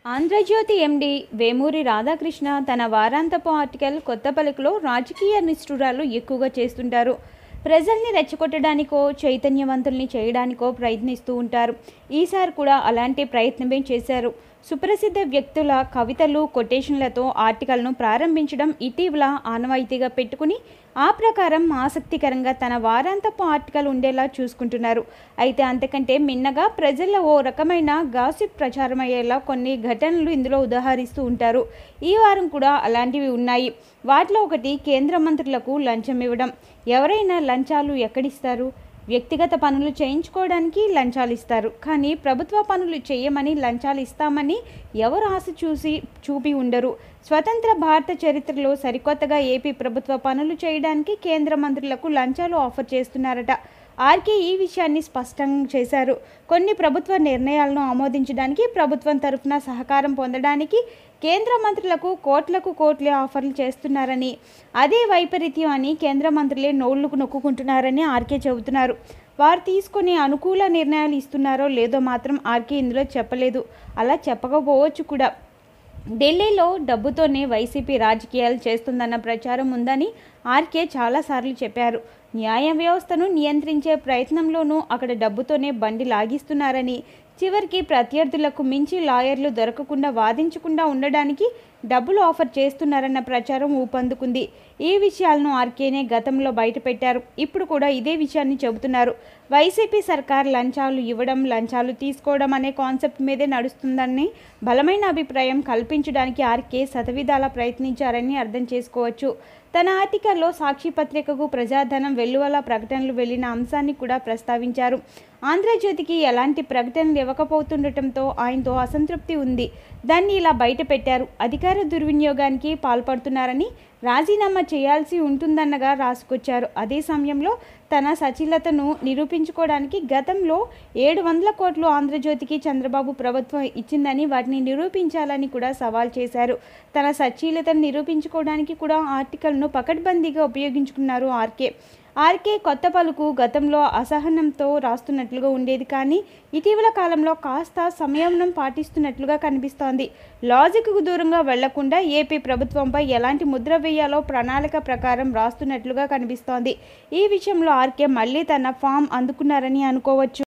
ఆంధ్రజ్యోతి ఎండి వేమూరి రాధాకృష్ణ తన వారాంతపు ఆర్టికల్ కొత్త పలుకులో రాజకీయ నిష్ఠురాలు ఎక్కువగా చేస్తుంటారు ప్రజల్ని రెచ్చగొట్టడానికో చైతన్యవంతుల్ని చేయడానికో ప్రయత్నిస్తూ ఉంటారు ఈసారి కూడా అలాంటి ప్రయత్నమే చేశారు సుప్రసిద్ధ వ్యక్తుల కవితలు కొటేషన్లతో ఆర్టికల్ను ప్రారంభించడం ఇటీవల ఆనవాయితీగా పెట్టుకుని ఆ ప్రకారం ఆసక్తికరంగా తన వారాంతపు ఆర్టికల్ ఉండేలా చూసుకుంటున్నారు అయితే అంతకంటే మిన్నగా ప్రజల్లో ఓ రకమైన గాసిప్ ప్రచారమయ్యేలా కొన్ని ఘటనలు ఇందులో ఉదాహరిస్తూ ఉంటారు ఈ వారం కూడా అలాంటివి ఉన్నాయి వాటిలో ఒకటి కేంద్ర మంత్రులకు లంచం ఇవ్వడం ఎవరైనా లంచాలు ఎక్కడిస్తారు వ్యక్తిగత పనులు చేయించుకోవడానికి లంచాలు ఇస్తారు కానీ ప్రభుత్వ పనులు చేయమని లంచాలు ఇస్తామని ఎవరు ఆశ చూసి చూపి ఉండరు స్వతంత్ర భారత చరిత్రలో సరికొత్తగా ఏపీ ప్రభుత్వ పనులు చేయడానికి కేంద్ర మంత్రులకు లంచాలు ఆఫర్ చేస్తున్నారట ఆర్కే ఈ విషయాన్ని స్పష్టం చేశారు కొన్ని ప్రభుత్వ నిర్ణయాలను ఆమోదించడానికి ప్రభుత్వం తరఫున సహకారం పొందడానికి కేంద్ర మంత్రులకు కోట్లకు కోట్లే ఆఫర్లు చేస్తున్నారని అదే వైపరీత్యం అని కేంద్ర మంత్రులే నోళ్లకు నొక్కుంటున్నారని ఆర్కే చెబుతున్నారు వారు తీసుకునే అనుకూల నిర్ణయాలు ఇస్తున్నారో లేదో మాత్రం ఆర్కే ఇందులో చెప్పలేదు అలా చెప్పకపోవచ్చు కూడా ఢిల్లీలో డబ్బుతోనే వైసీపీ రాజకీయాలు చేస్తుందన్న ప్రచారం ఉందని ఆర్కే చాలాసార్లు చెప్పారు న్యాయ వ్యవస్థను నియంత్రించే ప్రయత్నంలోనూ అక్కడ డబ్బుతోనే బండి లాగిస్తున్నారని చివరికి ప్రత్యర్థులకు మించి లాయర్లు దొరకకుండా వాదించకుండా ఉండడానికి డబ్బులు ఆఫర్ చేస్తున్నారన్న ప్రచారం ఊపందుకుంది ఈ విషయాలను ఆర్కేనే గతంలో బయటపెట్టారు ఇప్పుడు కూడా ఇదే విషయాన్ని చెబుతున్నారు వైసీపీ సర్కార్ లంచాలు ఇవ్వడం లంచాలు తీసుకోవడం అనే కాన్సెప్ట్ మీదే నడుస్తుందని బలమైన అభిప్రాయం కల్పించడానికి ఆర్కే శతవిధాలా ప్రయత్నించారని అర్థం చేసుకోవచ్చు తన ఆర్టికల్లో సాక్షి పత్రికకు ప్రజాధనం వెల్లువల ప్రకటనలు వెళ్లిన అంశాన్ని కూడా ప్రస్తావించారు ఆంధ్రజ్యోతికి ఎలాంటి ప్రకటనలు ఇవ్వకపోతుండటంతో ఆయనతో అసంతృప్తి ఉంది దాన్ని ఇలా బయట పెట్టారు అధికార దుర్వినియోగానికి పాల్పడుతున్నారని రాజీనామా చేయాల్సి ఉంటుందన్నగా రాసుకొచ్చారు అదే సమయంలో తన సచిలతను నిరూపించుకోవడానికి గతంలో ఏడు వందల కోట్లు ఆంధ్రజ్యోతికి చంద్రబాబు ప్రభుత్వం ఇచ్చిందని వాటిని నిరూపించాలని కూడా సవాల్ చేశారు తన సచీలతను నిరూపించుకోవడానికి కూడా ఆర్టికల్ను పకడ్బందీగా ఉపయోగించుకున్నారు ఆర్కే ఆర్కే కొత్త పలుకు గతంలో అసహనంతో రాస్తున్నట్లుగా ఉండేది కానీ ఇటీవల కాలంలో కాస్త సంయమనం పాటిస్తున్నట్లుగా కనిపిస్తోంది లాజిక్కు దూరంగా వెళ్లకుండా ఏపీ ప్రభుత్వంపై ఎలాంటి ముద్ర వేయాలో ప్రణాళిక ప్రకారం రాస్తున్నట్లుగా కనిపిస్తోంది ఈ విషయంలో ఆర్కే మళ్ళీ తన ఫామ్ అందుకున్నారని అనుకోవచ్చు